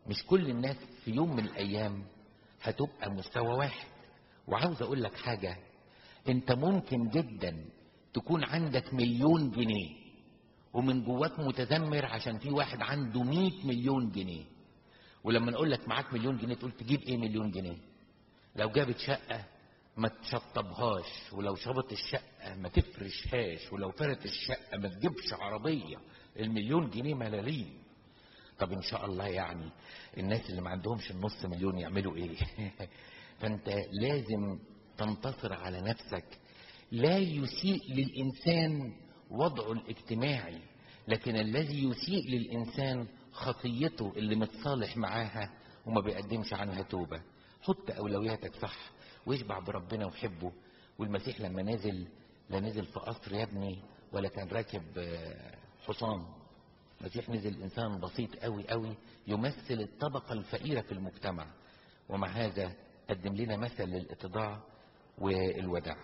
مش كل الناس في يوم من الايام هتبقى مستوى واحد وعاوز اقول لك حاجة انت ممكن جدا تكون عندك مليون جنيه ومن جواك متذمر عشان في واحد عنده 100 مليون جنيه ولما نقول لك معاك مليون جنيه تقول تجيب ايه مليون جنيه لو جابت شقة ما تشطبهاش ولو شبط الشقة ما تفرشهاش ولو فرت الشقة ما تجيبش عربية المليون جنيه ملاليم طب ان شاء الله يعني الناس اللي ما عندهمش النص مليون يعملوا ايه فانت لازم تنتصر على نفسك لا يسيء للانسان وضعه الاجتماعي لكن الذي يسيء للانسان خطيته اللي متصالح معاها وما بيقدمش عنها توبه حط اولوياتك صح واشبع بربنا وحبه والمسيح لما نزل لا نزل في قصر يا ابني ولا كان راكب حصان المسيح نزل انسان بسيط قوي قوي يمثل الطبقه الفقيره في المجتمع ومع هذا قدم لنا مثل للاتضاع والوداع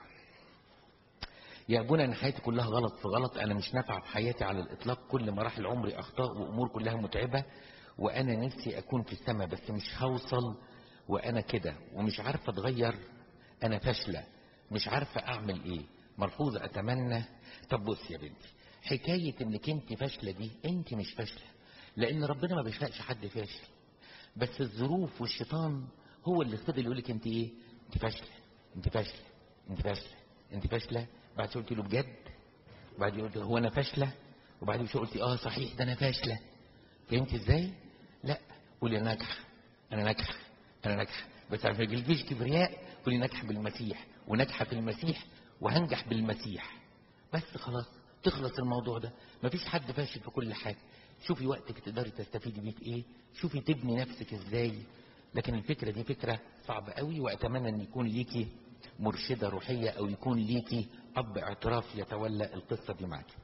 يا ابونا انا حياتي كلها غلط في غلط انا مش نافع في حياتي على الاطلاق كل مراحل عمري اخطاء وامور كلها متعبه وانا نفسي اكون في السماء بس مش هوصل وانا كده ومش عارفه اتغير انا فاشله مش عارفه اعمل ايه ملحوظه اتمنى طب بص يا بنتي حكايه انك انت فاشله دي انت مش فاشله لان ربنا ما بيخلقش حد فاشل بس الظروف والشيطان هو اللي فضل يقول لك انت ايه انت فاشله انت فاشله انت فاشله انت فاشله بعد شويه قلت له بجد وبعد قلت هو انا فاشله وبعدين شويه قلت اه صحيح ده انا فاشله فهمت ازاي لا قولي انا ناجحه انا ناجحه انا ناجحه بس ما يجيلكيش كبرياء قولي ناجحه بالمسيح وناجحه في المسيح وهنجح بالمسيح بس خلاص تخلص الموضوع ده مفيش حد فاشل في كل حاجه شوفي وقتك تقدري تستفيدي بيه في ايه شوفي تبني نفسك ازاي لكن الفكره دي فكره صعبه قوي واتمنى ان يكون ليكي مرشده روحيه او يكون ليكي اب اعتراف يتولى القصه دي معاكي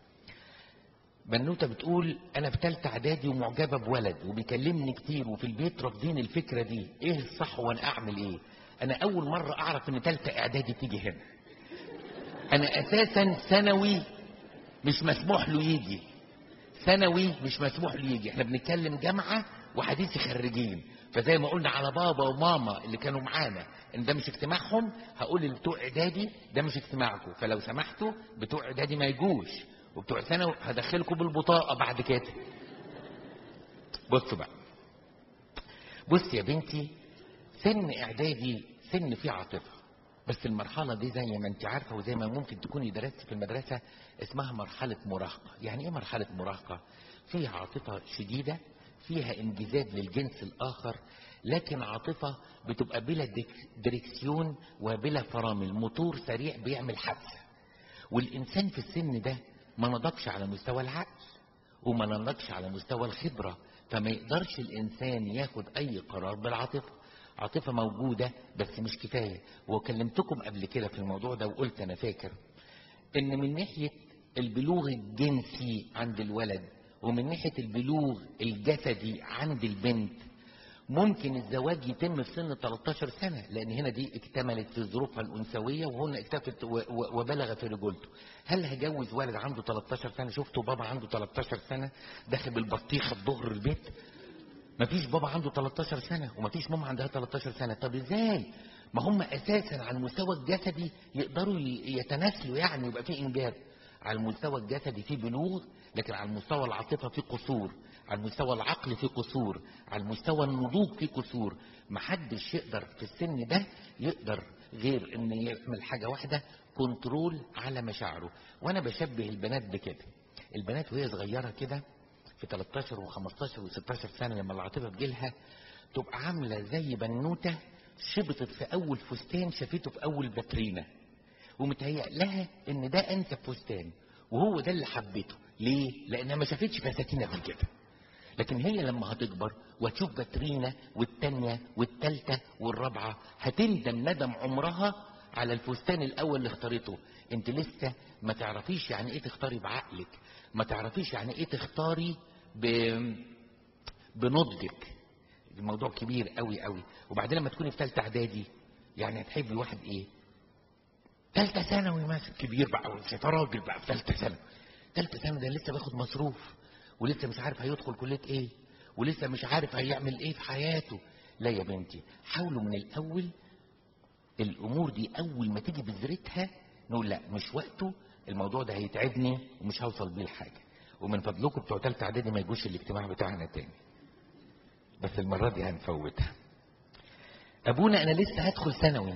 بنوته بتقول انا في ثالثه اعدادي ومعجبه بولد وبيكلمني كتير وفي البيت رافضين الفكره دي ايه الصح وانا اعمل ايه انا اول مره اعرف ان ثالثه اعدادي تيجي هنا انا اساسا ثانوي مش مسموح له يجي ثانوي مش مسموح له يجي احنا بنتكلم جامعه وحديثي خريجين فزي ما قلنا على بابا وماما اللي كانوا معانا ان ده مش اجتماعهم هقول لبتوع اعدادي ده مش اجتماعكم فلو سمحتوا بتوع اعدادي ما يجوش وبتوع ثانوي هدخلكم بالبطاقه بعد كده بصوا بقى بص يا بنتي سن اعدادي سن فيه عاطفه بس المرحله دي زي ما انت عارفه وزي ما ممكن تكوني درستي في المدرسه اسمها مرحله مراهقه يعني ايه مرحله مراهقه فيها عاطفه شديده فيها انجذاب للجنس الاخر لكن عاطفه بتبقى بلا دريكسيون وبلا فرامل موتور سريع بيعمل حادثه والانسان في السن ده ما نضجش على مستوى العقل وما نضجش على مستوى الخبره فما يقدرش الانسان ياخد اي قرار بالعاطفه عاطفة موجودة بس مش كفاية وكلمتكم قبل كده في الموضوع ده وقلت أنا فاكر إن من ناحية البلوغ الجنسي عند الولد ومن ناحية البلوغ الجسدي عند البنت ممكن الزواج يتم في سن 13 سنة لأن هنا دي اكتملت في ظروفها الأنثوية وهنا اكتفت وبلغ في رجولته هل هجوز ولد عنده 13 سنة شفتوا بابا عنده 13 سنة داخل بالبطيخة الظهر البيت مفيش بابا عنده 13 سنة ومفيش ماما عندها 13 سنة طب ازاي ما هم اساسا على المستوى الجسدي يقدروا يتناسلوا يعني يبقى في انجاب على المستوى الجسدي في بلوغ لكن على المستوى العاطفه في قصور على المستوى العقل في قصور على المستوى النضوج في قصور محدش يقدر في السن ده يقدر غير ان يعمل حاجه واحده كنترول على مشاعره وانا بشبه البنات بكده البنات وهي صغيره كده في 13 و15 و16 سنه لما العاطفه بتجيلها تبقى عامله زي بنوته شبطت في اول فستان شافته في اول باترينا ومتهيأ لها ان ده انسب فستان وهو ده اللي حبته ليه لانها ما شافتش فساتين قبل كده لكن هي لما هتكبر وتشوف باترينا والتانية والتالتة والرابعة هتندم ندم عمرها على الفستان الاول اللي اختارته انت لسه ما تعرفيش يعني ايه تختاري بعقلك ما تعرفيش يعني ايه تختاري ب... بنضجك الموضوع كبير قوي قوي وبعدين لما تكوني في ثالثه اعدادي يعني هتحبي واحد ايه ثالثه ثانوي مثلا كبير بقى مش راجل بقى في ثالثه ثانوي ثالثه ثانوي ده لسه بياخد مصروف ولسه مش عارف هيدخل كليه ايه ولسه مش عارف هيعمل ايه في حياته لا يا بنتي حاولوا من الاول الامور دي اول ما تيجي بذرتها نقول لا مش وقته الموضوع ده هيتعبني ومش هوصل بيه لحاجه ومن فضلكم بتوع تالتة اعدادي ما يجوش الاجتماع بتاعنا تاني بس المره دي هنفوتها ابونا انا لسه هدخل ثانوي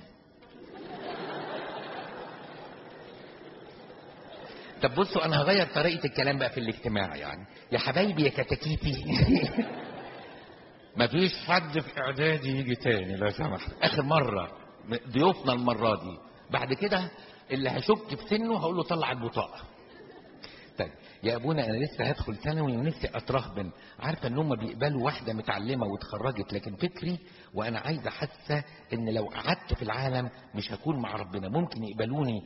طب بصوا انا هغير طريقه الكلام بقى في الاجتماع يعني يا حبايبي يا كتاكيتي مفيش حد في اعدادي يجي تاني لو سمحت اخر مره ضيوفنا المره دي بعد كده اللي هشك في سنه هقول له طلع البطاقه طيب يا ابونا انا لسه هدخل ثانوي ونفسي اترهبن عارفه ان هم بيقبلوا واحده متعلمه واتخرجت لكن فكري وانا عايزه حاسه ان لو قعدت في العالم مش هكون مع ربنا ممكن يقبلوني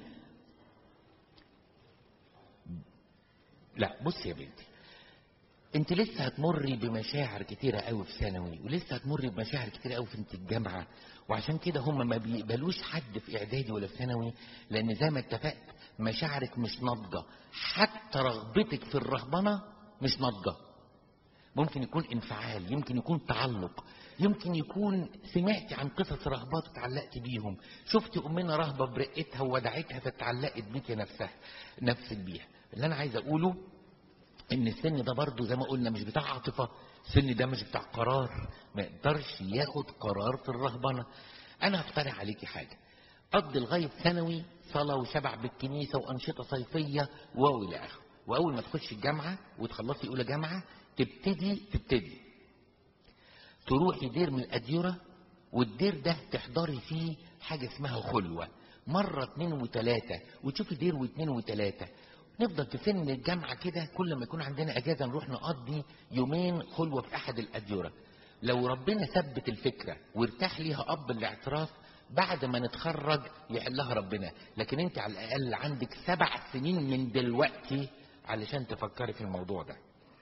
لا بص يا بنتي انت لسه هتمري بمشاعر كتيرة قوي في ثانوي ولسه هتمري بمشاعر كتيرة قوي في انت الجامعة وعشان كده هم ما بيقبلوش حد في اعدادي ولا في ثانوي لان زي ما اتفقت مشاعرك مش ناضجة حتى رغبتك في الرهبنة مش ناضجة ممكن يكون انفعال يمكن يكون تعلق يمكن يكون سمعتي عن قصص رهبات وتعلقت بيهم شفتي امنا رهبه برقتها وودعتها فتعلقت بيك نفسها نفسك بيها اللي انا عايز اقوله ان السن ده برضه زي ما قلنا مش بتاع عاطفه السن ده مش بتاع قرار ما يقدرش ياخد قرار في الرهبنه انا هقترح عليكي حاجه قضي لغايه ثانوي صلاه وشبع بالكنيسه وانشطه صيفيه والى اخره واول ما تخشي الجامعه وتخلصي اولى جامعه تبتدي تبتدي تروحي دير من الاديره والدير ده تحضري فيه حاجه اسمها خلوه مره اتنين وتلاته وتشوفي دير واتنين وتلاته نفضل في سن الجامعة كده كل ما يكون عندنا أجازة نروح نقضي يومين خلوة في أحد الأديرة لو ربنا ثبت الفكرة وارتاح ليها أب الاعتراف بعد ما نتخرج يحلها ربنا لكن انت على الأقل عندك سبع سنين من دلوقتي علشان تفكري في الموضوع ده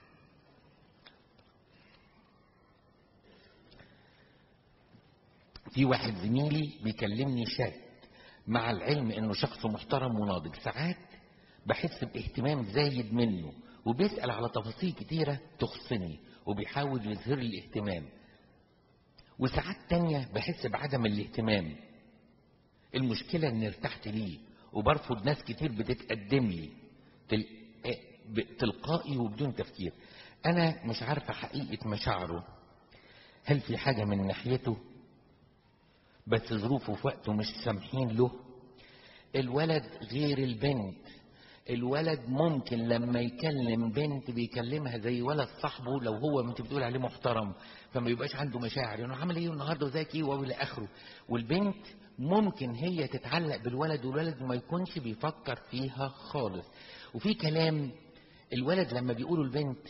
في واحد زميلي بيكلمني شات مع العلم انه شخص محترم وناضج ساعات بحس باهتمام زايد منه وبيسأل على تفاصيل كتيرة تخصني وبيحاول يظهر لي اهتمام وساعات تانية بحس بعدم الاهتمام المشكلة اني ارتحت ليه وبرفض ناس كتير بتتقدم لي تل... تلقائي وبدون تفكير انا مش عارفة حقيقة مشاعره هل في حاجة من ناحيته بس ظروفه في وقته مش سامحين له الولد غير البنت الولد ممكن لما يكلم بنت بيكلمها زي ولد صاحبه لو هو انت بتقول عليه محترم فما يبقاش عنده مشاعر يعني عامل ايه النهارده وزيك ايه والى اخره والبنت ممكن هي تتعلق بالولد والولد ما يكونش بيفكر فيها خالص وفي كلام الولد لما بيقوله البنت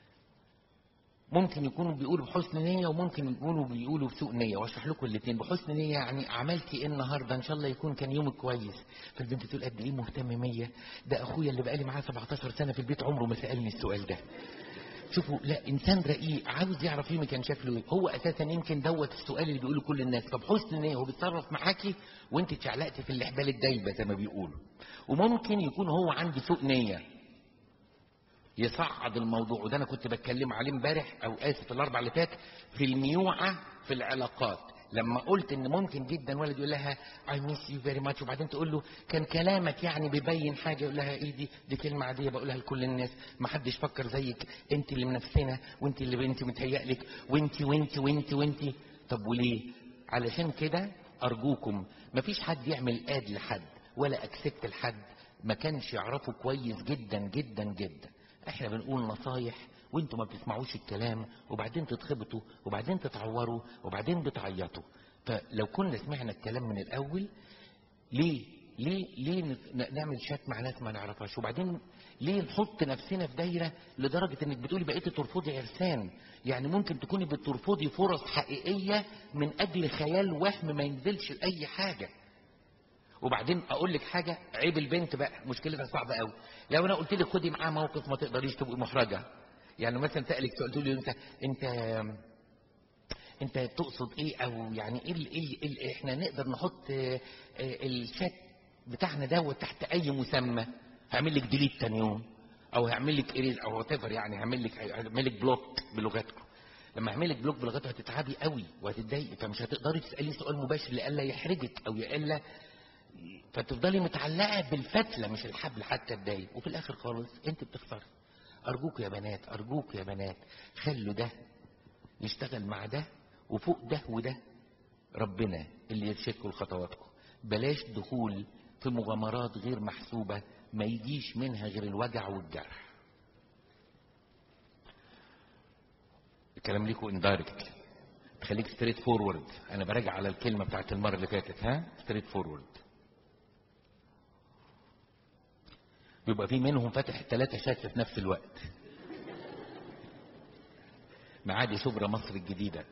ممكن يكونوا بيقولوا بحسن نية وممكن يكونوا بيقولوا بسوء نية واشرح لكم الاثنين بحسن نية يعني عملتي ايه النهاردة ان شاء الله يكون كان يومك كويس فالبنت تقول قد ايه مهتمة ده اخويا اللي بقالي معاه 17 سنة في البيت عمره ما سألني السؤال ده شوفوا لا انسان رقيق عاوز يعرف يومك كان شكله ايه هو اساسا يمكن دوت السؤال اللي بيقوله كل الناس فبحسن نية هو بيتصرف معاكي وانت اتشعلقتي في الاحبال الدايبة زي ما بيقولوا وممكن يكون هو عنده سوء نية يصعد الموضوع وده انا كنت بتكلم عليه امبارح او اسف الاربع اللي فات في الميوعه في العلاقات لما قلت ان ممكن جدا ولد يقول لها I miss you very much وبعدين تقول له كان كلامك يعني بيبين حاجه يقول لها ايه دي دي كلمه عاديه بقولها لكل الناس ما حدش فكر زيك انت اللي منفسنا وانت اللي انت متهيألك وانت وانت وانت وانت طب وليه علشان كده ارجوكم مفيش حد يعمل اد لحد ولا اكسبت لحد ما كانش يعرفه كويس جدا جدا جدا احنا بنقول نصايح وانتوا ما بتسمعوش الكلام وبعدين تتخبطوا وبعدين تتعوروا وبعدين بتعيطوا فلو كنا سمعنا الكلام من الاول ليه ليه ليه نعمل شات مع ناس ما نعرفهاش وبعدين ليه نحط نفسنا في دايره لدرجه انك بتقولي بقيتي ترفضي عرسان يعني ممكن تكوني بترفضي فرص حقيقيه من اجل خيال وهم ما ينزلش لاي حاجه وبعدين اقول لك حاجه عيب البنت بقى مشكلتها صعبه قوي لو انا قلت لك خدي معاه موقف ما تقدريش تبقي محرجه يعني مثلا سالك سؤال تقول لي انت انت انت تقصد ايه او يعني ايه ال ايه ال احنا نقدر نحط الشات بتاعنا دوت تحت اي مسمى هعمل لك ديليت تاني يوم او هعمل لك اريز او وات يعني هعمل لك هعمل لك بلوك بلغتكم لما اعملك بلوك بلغته هتتعبي قوي وهتتضايقي فمش هتقدري تسالي سؤال مباشر لئلا يحرجك او لئلا فتفضلي متعلقه بالفتله مش الحبل حتى تضايق وفي الاخر خالص انت بتخسري ارجوك يا بنات ارجوك يا بنات خلوا ده يشتغل مع ده وفوق ده وده ربنا اللي يرشدكم لخطواتكم بلاش دخول في مغامرات غير محسوبة ما يجيش منها غير الوجع والجرح الكلام ليكم اندايركت تخليك ستريت فورورد انا براجع على الكلمة بتاعت المرة اللي فاتت ها ستريت فورورد بيبقى في منهم فاتح ثلاثة شكل في نفس الوقت معادي شبرا مصر الجديدة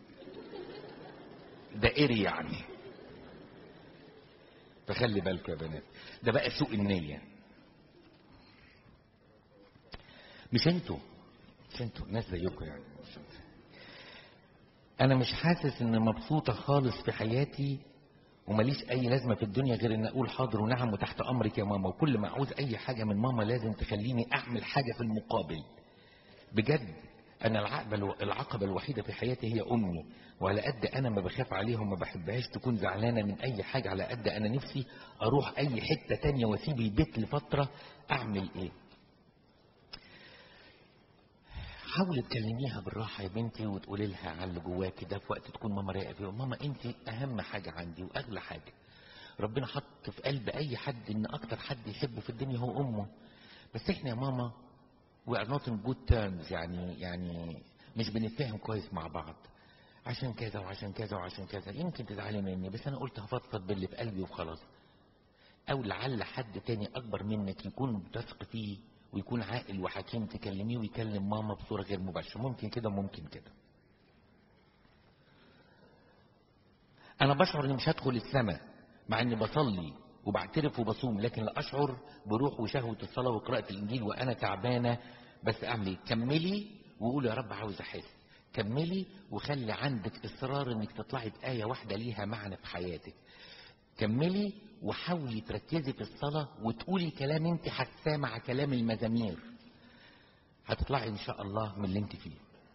دائري يعني فخلي بالكم يا بنات ده بقى سوء النية مش انتوا مش انتوا ناس زيكم يعني مش انتوا. انا مش حاسس ان مبسوطة خالص في حياتي ومليش اي لازمة في الدنيا غير ان اقول حاضر ونعم وتحت امرك يا ماما وكل ما اعوز اي حاجة من ماما لازم تخليني اعمل حاجة في المقابل بجد انا العقبة العقبة الوحيدة في حياتي هي امي وعلى قد انا ما بخاف عليها وما بحبهاش تكون زعلانة من اي حاجة على قد انا نفسي اروح اي حتة تانية واسيب البيت لفترة اعمل ايه حاولي تكلميها بالراحة يا بنتي وتقولي لها على اللي جواكي ده في وقت تكون ماما رايقة فيه ماما انت اهم حاجة عندي واغلى حاجة ربنا حط في قلب اي حد ان اكتر حد يحبه في الدنيا هو امه بس احنا يا ماما we are not in good terms يعني يعني مش بنتفاهم كويس مع بعض عشان كذا وعشان كذا وعشان كذا يمكن تزعلي مني بس انا قلت هفضفض باللي في قلبي وخلاص او لعل حد تاني اكبر منك يكون بتثق فيه ويكون عاقل وحكيم تكلميه ويكلم ماما بصورة غير مباشرة ممكن كده ممكن كده انا بشعر اني مش هدخل السماء مع اني بصلي وبعترف وبصوم لكن لا اشعر بروح وشهوة الصلاة وقراءة الانجيل وانا تعبانة بس اعمل ايه كملي وقولي يا رب عاوز احس كملي وخلي عندك اصرار انك تطلعي بآية واحدة ليها معنى في حياتك كملي وحاولي تركزي في الصلاة وتقولي كلام انت حاساه مع كلام المزامير هتطلعي ان شاء الله من اللي انت فيه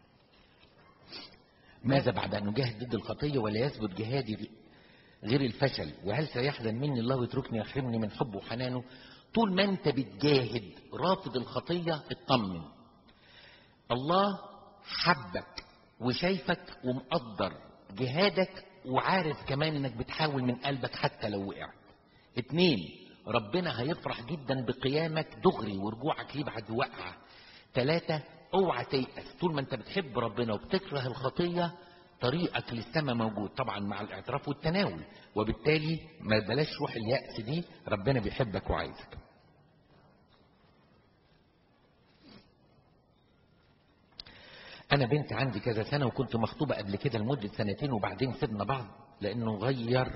ماذا بعد ان اجاهد ضد الخطية ولا يثبت جهادي غير الفشل وهل سيحزن مني الله ويتركني يحرمني من حبه وحنانه طول ما انت بتجاهد رافض الخطية اطمن الله حبك وشايفك ومقدر جهادك وعارف كمان انك بتحاول من قلبك حتى لو وقعت اتنين ربنا هيفرح جدا بقيامك دغري ورجوعك ليه بعد وقعة تلاتة اوعى تيأس طول ما انت بتحب ربنا وبتكره الخطية طريقك للسماء موجود طبعا مع الاعتراف والتناول وبالتالي ما بلاش روح اليأس دي ربنا بيحبك وعايزك انا بنت عندي كذا سنة وكنت مخطوبة قبل كده لمدة سنتين وبعدين سيبنا بعض لانه غير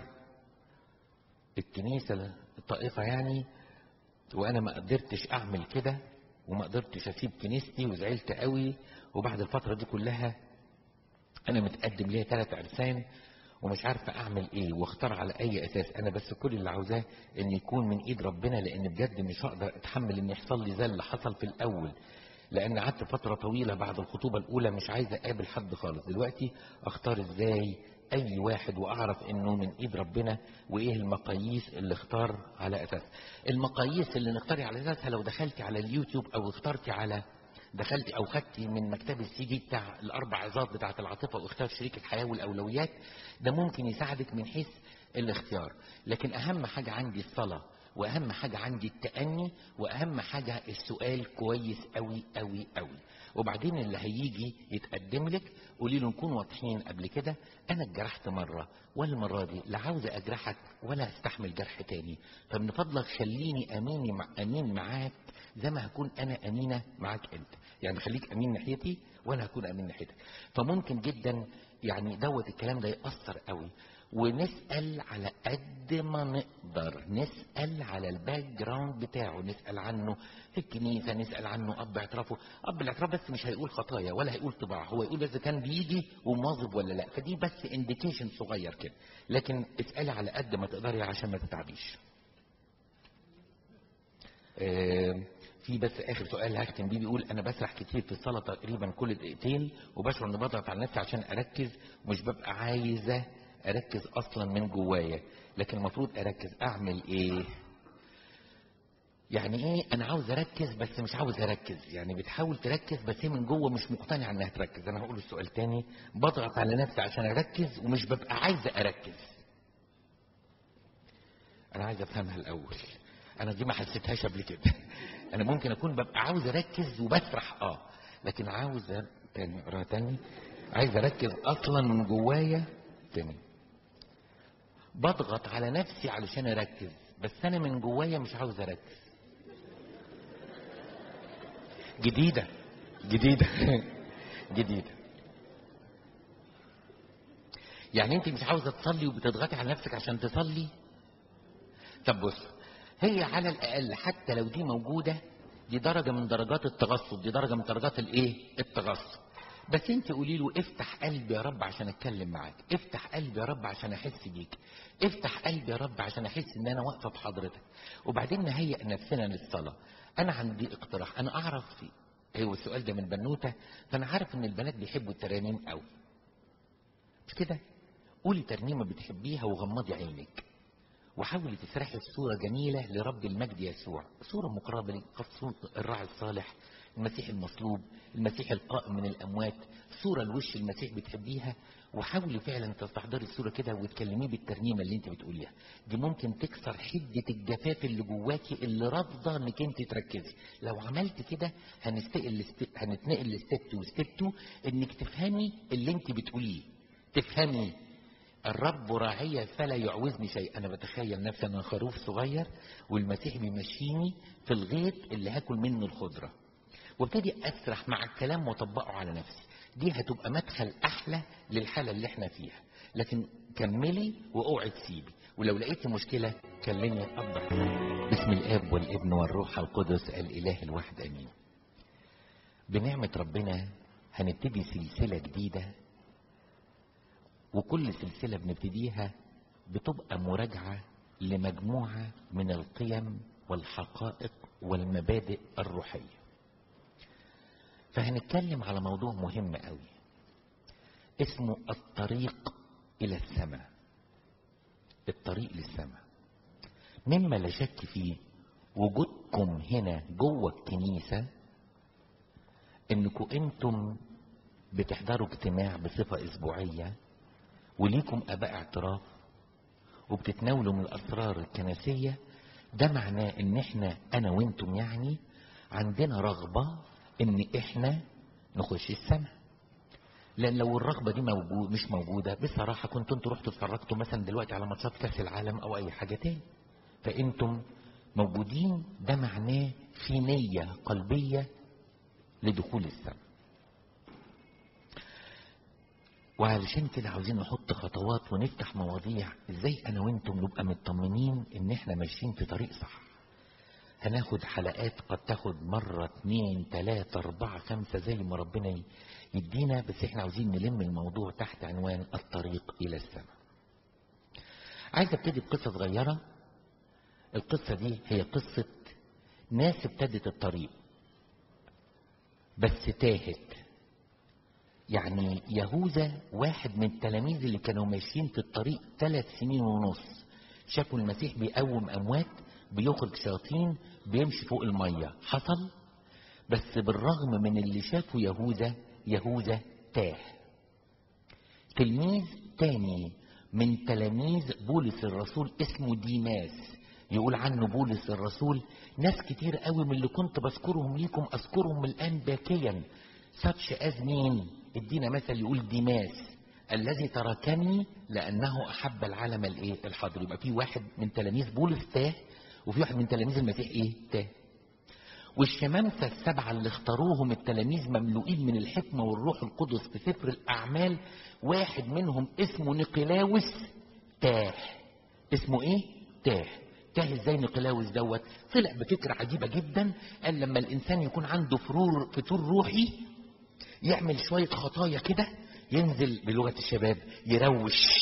الكنيسة الطائفة يعني وانا ما قدرتش اعمل كده وما قدرتش اسيب كنيستي وزعلت قوي وبعد الفترة دي كلها انا متقدم ليا ثلاث عرسان ومش عارفة اعمل ايه واختار على اي اساس انا بس كل اللي عاوزاه ان يكون من ايد ربنا لان بجد مش هقدر اتحمل ان يحصل لي زي اللي حصل في الاول لان قعدت فترة طويلة بعد الخطوبة الاولى مش عايز اقابل حد خالص دلوقتي اختار ازاي اي واحد واعرف انه من ايد ربنا وايه المقاييس اللي اختار على اساس المقاييس اللي نختار على اساسها لو دخلتي على اليوتيوب او اخترتي على دخلتي او خدتي من مكتب السي دي بتاع الاربع عظات بتاعه العاطفه واختار شريك الحياه والاولويات ده ممكن يساعدك من حيث الاختيار لكن اهم حاجه عندي الصلاه واهم حاجه عندي التاني واهم حاجه السؤال كويس قوي قوي قوي وبعدين اللي هيجي يتقدم لك قولي له نكون واضحين قبل كده انا اتجرحت مره والمره دي لا عاوزه اجرحك ولا استحمل جرح تاني فمن فضلك خليني اميني مع امين معاك زي ما هكون انا امينه معاك انت يعني خليك امين ناحيتي وانا هكون امين ناحيتك فممكن جدا يعني دوت الكلام ده ياثر قوي ونسال على قد ما نقدر نسال على الباك جراوند بتاعه نسال عنه في الكنيسه نسال عنه اب اعترافه اب الاعتراف بس مش هيقول خطايا ولا هيقول طباع هو يقول اذا كان بيجي ومواظب ولا لا فدي بس انديكيشن صغير كده لكن اسالي على قد ما تقدري عشان ما تتعبيش آه، في بس اخر سؤال هختم بيه بيقول انا بسرح كتير في الصلاه تقريبا كل دقيقتين وبشعر اني بضغط على نفسي عشان اركز ومش ببقى عايزه اركز اصلا من جوايا لكن المفروض اركز اعمل ايه يعني ايه انا عاوز اركز بس مش عاوز اركز يعني بتحاول تركز بس هي من جوه مش مقتنعه انها تركز انا هقول السؤال تاني بضغط على نفسي عشان اركز ومش ببقى عايزه اركز انا عايز افهمها الاول انا دي ما حسيتهاش قبل كده انا ممكن اكون ببقى عاوز اركز وبسرح اه لكن عاوز أ- تاني اقراها تاني عايز اركز اصلا من جوايا تاني بضغط على نفسي علشان اركز بس انا من جوايا مش عاوز اركز جديدة جديدة جديدة يعني انت مش عاوزة تصلي وبتضغطي على نفسك عشان تصلي طب بص هي على الاقل حتى لو دي موجودة دي درجة من درجات التغصب دي درجة من درجات الايه التغصب بس انت قولي له افتح قلبي يا رب عشان اتكلم معاك افتح قلبي يا رب عشان احس بيك افتح قلبي يا رب عشان احس ان انا واقفه بحضرتك وبعدين نهيئ نفسنا للصلاه انا عندي اقتراح انا اعرف هو السؤال ده من بنوته فانا عارف ان البنات بيحبوا الترانيم قوي مش كده قولي ترنيمه بتحبيها وغمضي عينك وحاولي تسرحي في صورة جميلة لرب المجد يسوع صورة مقربة لقصة الراعي الصالح المسيح المصلوب المسيح القائم من الأموات صورة لوش المسيح بتحبيها وحاولي فعلا تستحضري الصورة كده وتكلميه بالترنيمة اللي انت بتقوليها دي ممكن تكسر حدة الجفاف اللي جواكي اللي رافضة انك انت تركزي لو عملت كده هنستقل لست- هنتنقل لستيب وستيب 2 انك تفهمي اللي انت بتقوليه تفهمي الرب راعية فلا يعوزني شيء أنا بتخيل نفسي أنا خروف صغير والمسيح بيمشيني في الغيط اللي هاكل منه الخضرة وابتدي أسرح مع الكلام وأطبقه على نفسي دي هتبقى مدخل أحلى للحالة اللي احنا فيها لكن كملي واوعي تسيبي ولو لقيتي مشكلة كلمني أفضل باسم الآب والابن والروح القدس الإله الواحد أمين بنعمة ربنا هنبتدي سلسلة جديدة وكل سلسلة بنبتديها بتبقى مراجعة لمجموعة من القيم والحقائق والمبادئ الروحية فهنتكلم على موضوع مهم قوي اسمه الطريق إلى السماء الطريق للسماء مما لا شك فيه وجودكم هنا جوه الكنيسة انكم انتم بتحضروا اجتماع بصفة اسبوعية وليكم اباء اعتراف وبتتناولوا من الاسرار الكنسية ده معناه ان احنا انا وانتم يعني عندنا رغبة ان احنا نخش السماء لان لو الرغبة دي موجود مش موجودة بصراحة كنتوا انتوا رحتوا اتفرجتوا مثلا دلوقتي على ماتشات كاس العالم او اي حاجة تاني فانتم موجودين ده معناه في نية قلبية لدخول السماء وعلشان كده عاوزين نحط خطوات ونفتح مواضيع ازاي انا وانتم نبقى مطمنين ان احنا ماشيين في طريق صح هناخد حلقات قد تاخد مرة اتنين تلاتة اربعة خمسة زي ما ربنا يدينا بس احنا عاوزين نلم الموضوع تحت عنوان الطريق الى السماء عايز ابتدي بقصة صغيرة القصة دي هي قصة ناس ابتدت الطريق بس تاهت يعني يهوذا واحد من التلاميذ اللي كانوا ماشيين في الطريق ثلاث سنين ونص شافوا المسيح بيقوم اموات بيخرج شياطين بيمشي فوق الميه حصل بس بالرغم من اللي شافه يهوذا يهوذا تاه تلميذ تاني من تلاميذ بولس الرسول اسمه ديماس يقول عنه بولس الرسول ناس كتير قوي من اللي كنت بذكرهم ليكم اذكرهم الان باكيا ساتش از مين ادينا مثل يقول ديماس الذي تركني لانه احب العالم الايه الحاضر يبقى في واحد من تلاميذ بولس تاه وفي واحد من تلاميذ المسيح ايه تاه والشمامسة السبعة اللي اختاروهم التلاميذ مملوئين من الحكمة والروح القدس في سفر الأعمال واحد منهم اسمه نيقلاوس تاه اسمه ايه؟ تاه تاه ازاي نيقلاوس دوت طلع بفكرة عجيبة جدا قال لما الإنسان يكون عنده فرور فتور روحي يعمل شوية خطايا كده ينزل بلغة الشباب يروش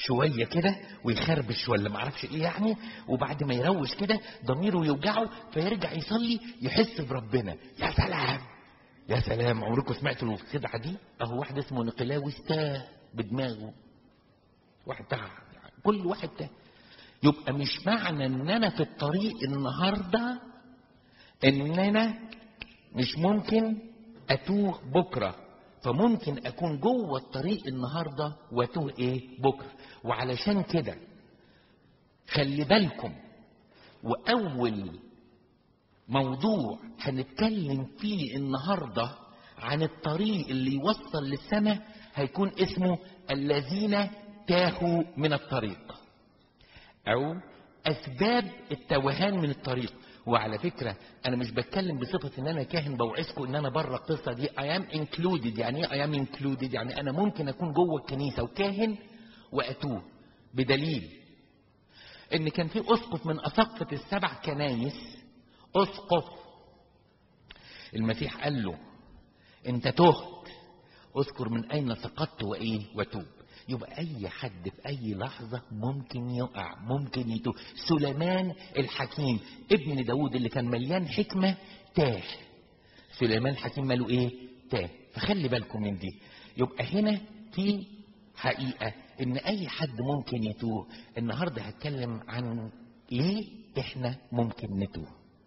شويه كده ويخربش ولا ما اعرفش ايه يعني وبعد ما يروش كده ضميره يوجعه فيرجع يصلي يحس بربنا يا سلام يا سلام عمركم سمعتوا الخدعه دي اهو واحد اسمه نقلاوس تاه بدماغه واحد تاه كل واحد تاه يبقى مش معنى ان انا في الطريق النهارده ان انا مش ممكن اتوه بكره فممكن اكون جوه الطريق النهارده واتوه ايه بكره وعلشان كده خلي بالكم واول موضوع هنتكلم فيه النهارده عن الطريق اللي يوصل للسماء هيكون اسمه الذين تاهوا من الطريق او اسباب التوهان من الطريق وعلى فكرة أنا مش بتكلم بصفة إن أنا كاهن بوعظكم إن أنا بره القصة دي I am included يعني إيه I am included يعني أنا ممكن أكون جوه الكنيسة وكاهن وأتوه بدليل إن كان في أسقف من أساقفة السبع كنايس أسقف المسيح قال له أنت تهت اذكر من أين سقطت وإيه وتوب يبقى اي حد في اي لحظة ممكن يقع ممكن يتوه سليمان الحكيم ابن داود اللي كان مليان حكمة تاه سليمان الحكيم ماله ايه تاه فخلي بالكم من دي يبقى هنا في حقيقة ان اي حد ممكن يتوه النهاردة هتكلم عن ليه احنا ممكن نتوه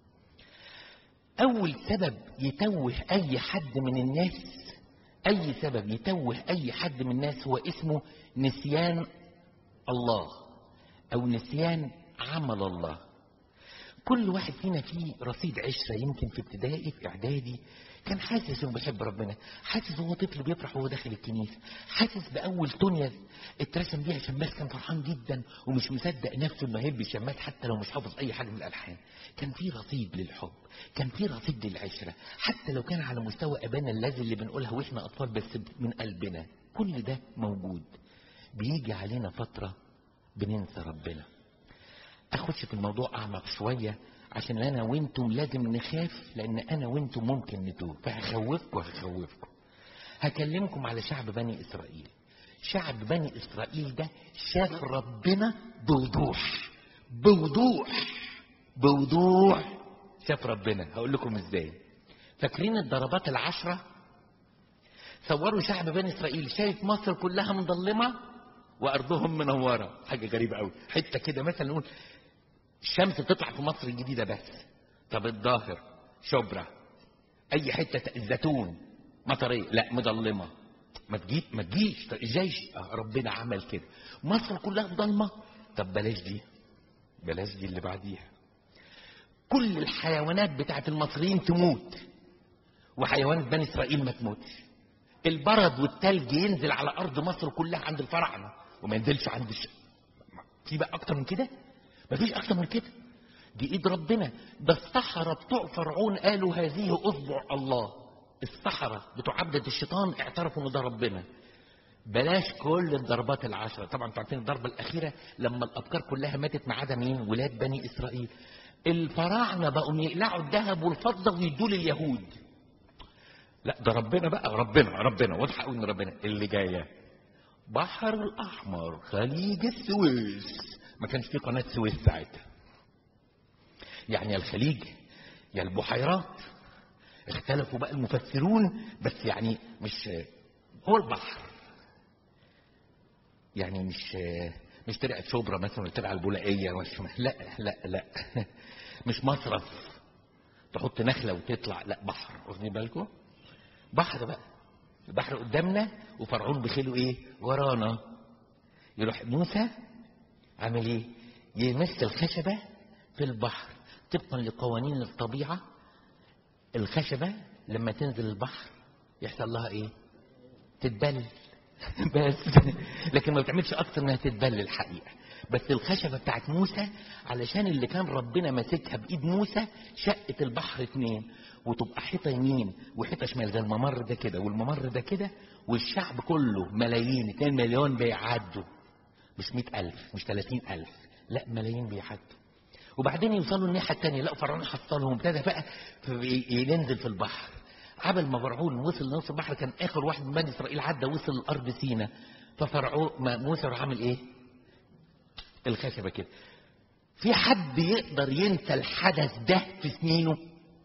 اول سبب يتوه اي حد من الناس اي سبب يتوه اي حد من الناس هو اسمه نسيان الله او نسيان عمل الله كل واحد فينا فيه رصيد عشرة يمكن في ابتدائي في اعدادي كان حاسس انه بيحب ربنا حاسس هو طفل بيفرح وهو داخل الكنيسه حاسس باول تونيا اترسم بيها شماس كان فرحان جدا ومش مصدق نفسه انه هيبقى شماس حتى لو مش حافظ اي حاجه من الالحان كان في رصيد للحب كان في رصيد للعشره حتى لو كان على مستوى ابانا الذي اللي بنقولها واحنا اطفال بس من قلبنا كل ده موجود بيجي علينا فتره بننسى ربنا اخدش في الموضوع اعمق شويه عشان انا وانتم لازم نخاف لان انا وانتم ممكن نتوه فهخوفكم هخوفكم هكلمكم على شعب بني اسرائيل شعب بني اسرائيل ده شاف ربنا بوضوح بوضوح بوضوح شاف ربنا هقول لكم ازاي فاكرين الضربات العشرة صوروا شعب بني اسرائيل شايف مصر كلها مظلمة وارضهم منورة حاجة غريبة قوي حتة كده مثلا نقول الشمس تطلع في مصر الجديدة بس طب الظاهر شبرا اي حتة الزيتون مطرية لا مظلمة ما تجيش ما تجيش ازاي ربنا عمل كده مصر كلها ضلمة طب بلاش دي بلاش دي اللي بعديها كل الحيوانات بتاعت المصريين تموت وحيوانات بني اسرائيل ما تموتش البرد والتلج ينزل على ارض مصر كلها عند الفراعنه وما ينزلش عند الش... في بقى اكتر من كده مفيش اكتر من كده دي ايد ربنا ده السحرة بتوع فرعون قالوا هذه اصبع الله السحرة بتوع عبدة الشيطان اعترفوا ان ده ربنا بلاش كل الضربات العشرة طبعا انتوا عارفين الضربة الأخيرة لما الأبكار كلها ماتت ما عدا مين ولاد بني إسرائيل الفراعنة بقوا يقلعوا الذهب والفضة ويدوا لليهود لا ده ربنا بقى ربنا ربنا واضح قوي ان ربنا اللي جايه بحر الاحمر خليج السويس ما كانش في قناه سويس ساعتها يعني يا الخليج يا البحيرات اختلفوا بقى المفسرون بس يعني مش هو البحر يعني مش مش ترعه شبرا مثلا ولا ترعه البولائيه مش لا لا لا مش مصرف تحط نخله وتطلع لا بحر واخدين بالكم بحر بقى البحر قدامنا وفرعون بخيله ايه ورانا يروح موسى عامل ايه يمس الخشبة في البحر طبقا لقوانين الطبيعة الخشبة لما تنزل البحر يحصل لها ايه تتبل بس لكن ما بتعملش اكتر انها تتبل الحقيقة بس الخشبة بتاعت موسى علشان اللي كان ربنا ماسكها بايد موسى شقت البحر اتنين وتبقى حيطة يمين وحيطة شمال زي الممر ده كده والممر ده كده والشعب كله ملايين 2 مليون بيعدوا مش مئة ألف مش 30 ألف لا ملايين بيعدوا وبعدين يوصلوا الناحية التانية لا فرعون حصلهم ابتدى بقى ينزل في البحر عبل ما فرعون وصل لنص البحر كان آخر واحد من بني إسرائيل عدى وصل لأرض سينا ففرعون موسى راح عامل إيه؟ الخشبة كده في حد يقدر ينسى الحدث ده في سنينه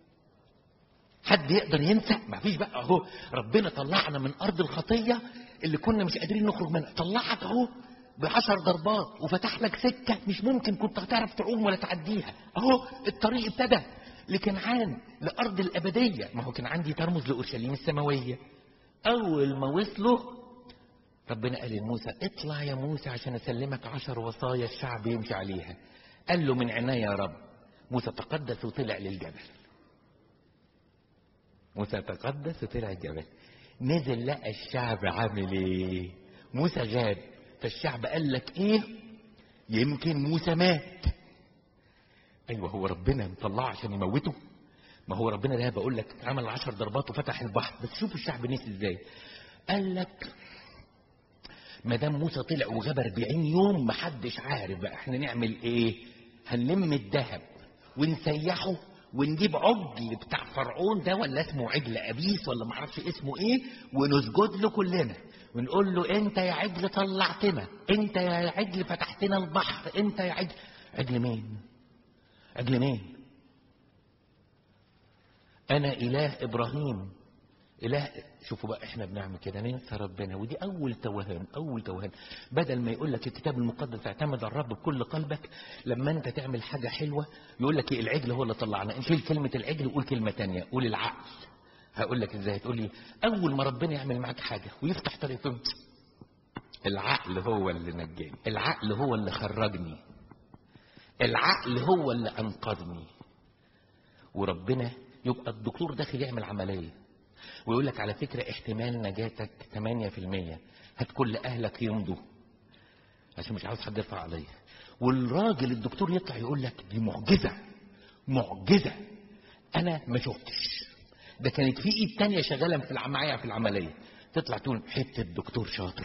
حد يقدر ينسى ما فيش بقى اهو ربنا طلعنا من ارض الخطيه اللي كنا مش قادرين نخرج منها طلعك اهو بعشر ضربات وفتح لك سكه مش ممكن كنت هتعرف تعوم ولا تعديها اهو الطريق ابتدى لكنعان لارض الابديه ما هو كان عندي ترمز لاورشليم السماويه اول ما وصلوا ربنا قال لموسى اطلع يا موسى عشان اسلمك عشر وصايا الشعب يمشي عليها قال له من عناية يا رب موسى تقدس وطلع للجبل موسى تقدس وطلع الجبل نزل لقى الشعب عامل ايه موسى غاب فالشعب قال لك ايه يمكن موسى مات ايوه هو ربنا مطلعه عشان يموته ما هو ربنا ده بقول لك عمل عشر ضربات وفتح البحر بس شوفوا الشعب نسي ازاي قال لك ما دام موسى طلع وغاب 40 يوم محدش عارف بقى احنا نعمل ايه هنلم الذهب ونسيحه ونجيب عجل بتاع فرعون ده ولا اسمه عجل ابيس ولا معرفش اسمه ايه ونسجد له كلنا ونقول له انت يا عجل طلعتنا انت يا عجل فتحتنا البحر انت يا عجل عجل مين عجل مين انا اله ابراهيم اله شوفوا بقى احنا بنعمل كده ننسى ربنا ودي اول توهان اول توهان بدل ما يقول لك الكتاب المقدس اعتمد على الرب بكل قلبك لما انت تعمل حاجه حلوه يقول لك إيه العجل هو اللي طلعنا نشيل كلمه العجل وقول كلمه تانية قول العقل هقول لك ازاي تقول لي اول ما ربنا يعمل معاك حاجه ويفتح طريق العقل هو اللي نجاني العقل هو اللي خرجني العقل هو اللي انقذني وربنا يبقى الدكتور داخل يعمل عمليه ويقول لك على فكرة احتمال نجاتك 8% هات كل أهلك يمضوا عشان مش عاوز حد يرفع عليا والراجل الدكتور يطلع يقول لك دي معجزة معجزة أنا ما شفتش ده كانت في إيد تانية شغالة في معايا في العملية تطلع تقول حتة دكتور شاطر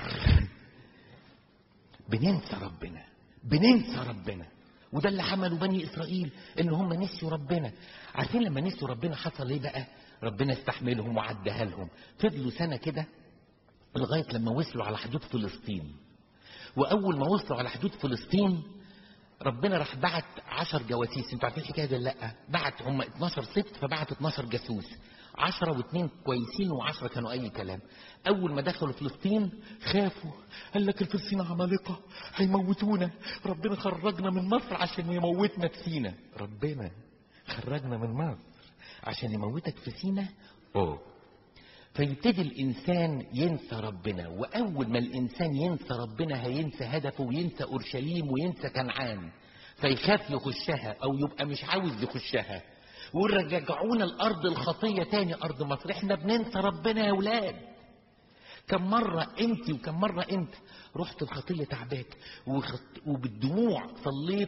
بننسى ربنا بننسى ربنا وده اللي عمله بني اسرائيل ان هم نسيوا ربنا عارفين لما نسيوا ربنا حصل ايه بقى ربنا استحملهم وعدها لهم فضلوا سنه كده لغايه لما وصلوا على حدود فلسطين واول ما وصلوا على حدود فلسطين ربنا راح بعت 10 جواسيس انتوا عارفين الحكايه دي ولا لا بعت هم 12 ست فبعت 12 جاسوس 10 واثنين كويسين و10 كانوا اي كلام اول ما دخلوا فلسطين خافوا قال لك الفلسطين عمالقه هيموتونا ربنا خرجنا من مصر عشان يموتنا في سينا ربنا خرجنا من مصر عشان يموتك في سينا اوه فيبتدي الانسان ينسى ربنا واول ما الانسان ينسى ربنا هينسى هدفه وينسى اورشليم وينسى كنعان فيخاف يخشها او يبقى مش عاوز يخشها ورجعونا الارض الخطيه تاني ارض مصر احنا بننسى ربنا يا ولاد كم مرة انت وكم مرة انت رحت الخطية تعباك وبالدموع صليت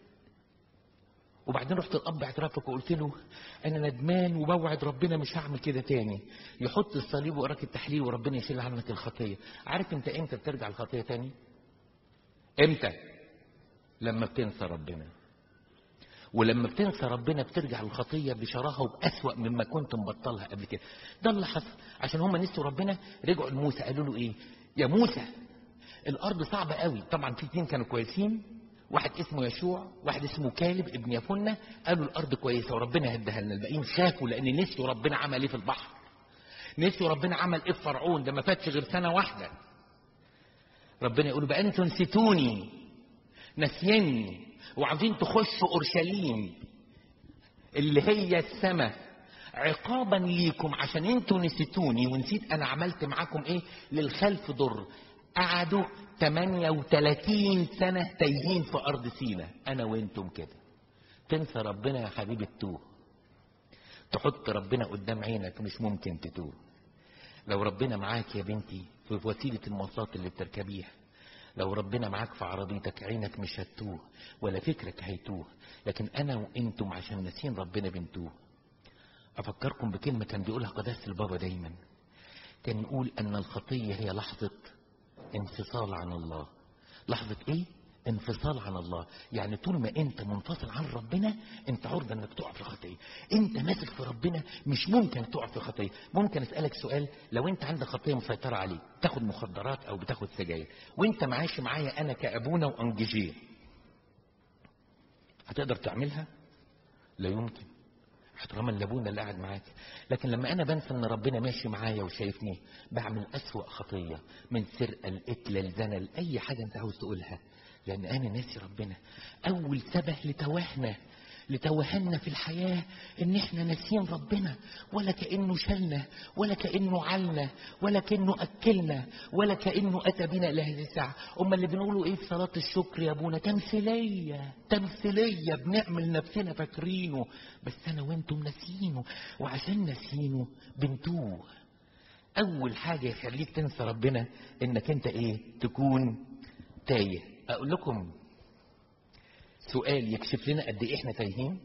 وبعدين رحت الاب اعترافك وقلت له انا ندمان وبوعد ربنا مش هعمل كده تاني يحط الصليب وراك التحليل وربنا يشيل عنك الخطيه عارف انت امتى بترجع الخطيه تاني امتى لما بتنسى ربنا ولما بتنسى ربنا بترجع الخطيه بشراهه وباسوا مما كنت مبطلها قبل كده ده اللي حصل عشان هم نسوا ربنا رجعوا لموسى قالوا له ايه يا موسى الارض صعبه قوي طبعا في اتنين كانوا كويسين واحد اسمه يشوع واحد اسمه كالب ابن يفنة قالوا الارض كويسه وربنا هدها لنا الباقيين خافوا لان نسيوا ربنا عمل ايه في البحر نسيوا ربنا عمل ايه في فرعون ده ما فاتش غير سنه واحده ربنا يقول بقى انتوا نسيتوني نسيني وعاوزين تخشوا اورشليم اللي هي السماء عقابا ليكم عشان انتوا نسيتوني ونسيت انا عملت معاكم ايه للخلف ضر قعدوا 38 سنة تايهين في أرض سينا أنا وأنتم كده تنسى ربنا يا حبيبي التوه تحط ربنا قدام عينك مش ممكن تتوه لو ربنا معاك يا بنتي في وسيلة المواصلات اللي بتركبيها لو ربنا معاك في عربيتك عينك مش هتوه ولا فكرك هيتوه لكن أنا وأنتم عشان ناسين ربنا بنتوه أفكركم بكلمة كان بيقولها قداسة البابا دايما كان يقول أن الخطية هي لحظة انفصال عن الله لحظة ايه انفصال عن الله يعني طول ما انت منفصل عن ربنا انت عرضة انك تقع في خطية انت ماسك في ربنا مش ممكن تقع في خطية ممكن اسألك سؤال لو انت عندك خطية مسيطرة عليك تاخد مخدرات او بتاخد سجاير وانت معاش معايا انا كابونا وانجيجيه هتقدر تعملها لا يمكن احتراما لابونا اللي قاعد معاك لكن لما انا بنسى ان ربنا ماشي معايا وشايفني بعمل اسوأ خطية من سرقة القتلة الزنا لاي حاجة انت عاوز تقولها لان انا ناسي ربنا اول سبب لتوهنا لتوهنا في الحياة ان احنا ناسيين ربنا ولا كأنه شلنا ولا كأنه علنا ولا كأنه أكلنا ولا كأنه أتى بنا إلى هذه الساعة أما اللي بنقوله إيه في صلاة الشكر يا أبونا تمثيلية تمثيلية بنعمل نفسنا فاكرينه بس أنا وأنتم ناسيينه وعشان ناسيينه بنتوه أول حاجة يخليك تنسى ربنا إنك أنت إيه تكون تايه أقول لكم سؤال يكشف لنا قد ايه احنا تايهين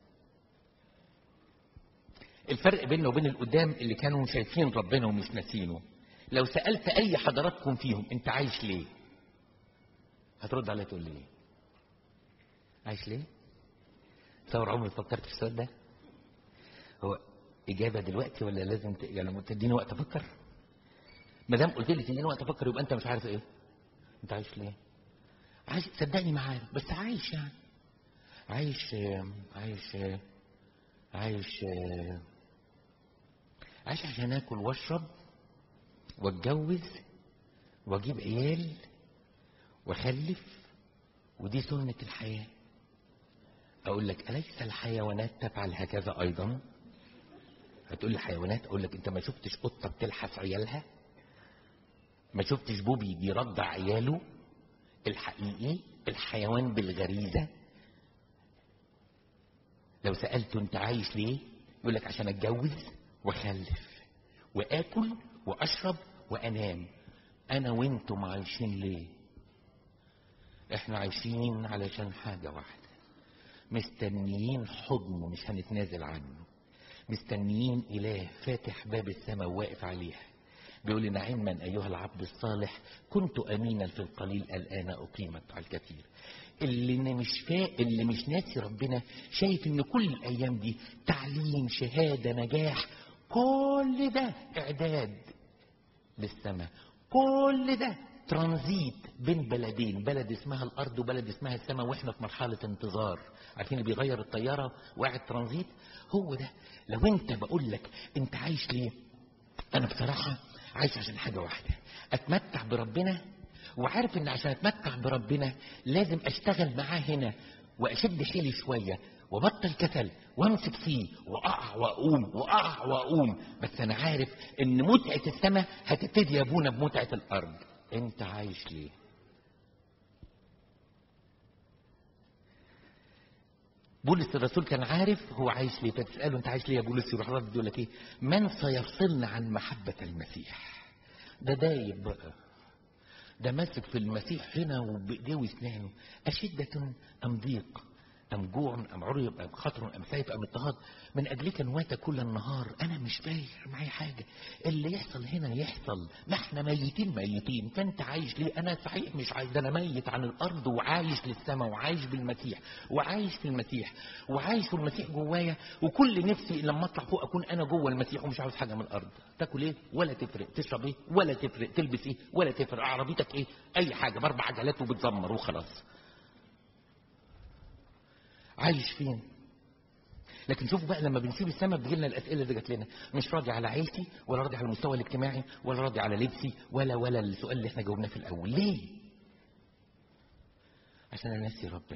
الفرق بيننا وبين القدام اللي كانوا شايفين ربنا ومش ناسينه لو سألت اي حضراتكم فيهم انت عايش ليه هترد عليا تقول لي ايه عايش ليه تصور عمري فكرت في السؤال ده هو اجابه دلوقتي ولا لازم ت... يعني تديني وقت افكر ما دام قلت لي تديني وقت افكر يبقى انت مش عارف ايه انت عايش ليه عايش صدقني معايا بس عايش يعني عايش عايش عايش عايش عشان اكل واشرب واتجوز واجيب عيال واخلف ودي سنة الحياة اقول لك اليس الحيوانات تفعل هكذا ايضا هتقول لي حيوانات اقول لك انت ما شفتش قطة بتلحس عيالها ما شفتش بوبي بيرضع عياله الحقيقي الحيوان بالغريزة لو سألته انت عايش ليه يقول لك عشان اتجوز واخلف واكل واشرب وانام انا وانتم عايشين ليه احنا عايشين علشان حاجة واحدة مستنيين حضنه مش هنتنازل عنه مستنيين اله فاتح باب السماء وواقف عليها بيقول نعما أيها العبد الصالح كنت أمينا في القليل الآن أقيمت على الكثير اللي مش فا... اللي مش ناسي ربنا شايف ان كل الايام دي تعليم شهاده نجاح كل ده اعداد للسماء كل ده ترانزيت بين بلدين بلد اسمها الارض وبلد اسمها السماء واحنا في مرحله انتظار عارفين اللي بيغير الطياره وقاعد ترانزيت هو ده لو انت بقول لك انت عايش ليه انا بصراحه عايش عشان حاجة واحدة اتمتع بربنا وعارف ان عشان اتمتع بربنا لازم اشتغل معاه هنا واشد حيلي شوية وبطل كسل وامسك فيه واقع واقوم واقع واقوم بس انا عارف ان متعة السماء هتبتدي يا ابونا بمتعة الارض انت عايش ليه بولس الرسول كان عارف هو عايش ليه فتسأله انت عايش ليه يا بولس يروح رد يقول لك ايه من سيفصلنا عن محبة المسيح ده دايب بقى ده ماسك في المسيح هنا وبايديه واسنانه أشدة أم ضيق أم جوع أم عري أم خطر أم سيف أم اضطهاد من أجلك نوات كل النهار أنا مش فاير معايا حاجة اللي يحصل هنا يحصل ما احنا ميتين ميتين فأنت عايش ليه أنا صحيح مش عايز ده أنا ميت عن الأرض وعايش للسماء وعايش بالمسيح وعايش في المسيح وعايش في المسيح جوايا وكل نفسي لما أطلع فوق أكون أنا جوه المسيح ومش عاوز حاجة من الأرض تاكل إيه ولا تفرق تشرب إيه ولا تفرق تلبس إيه ولا تفرق عربيتك إيه أي حاجة بأربع عجلات وبتزمر وخلاص عايش فين لكن شوفوا بقى لما بنسيب السماء بتجي لنا الاسئله اللي جات لنا مش راضي على عيلتي ولا راضي على المستوى الاجتماعي ولا راضي على لبسي ولا ولا السؤال اللي احنا جاوبناه في الاول ليه عشان انا ناسي ربنا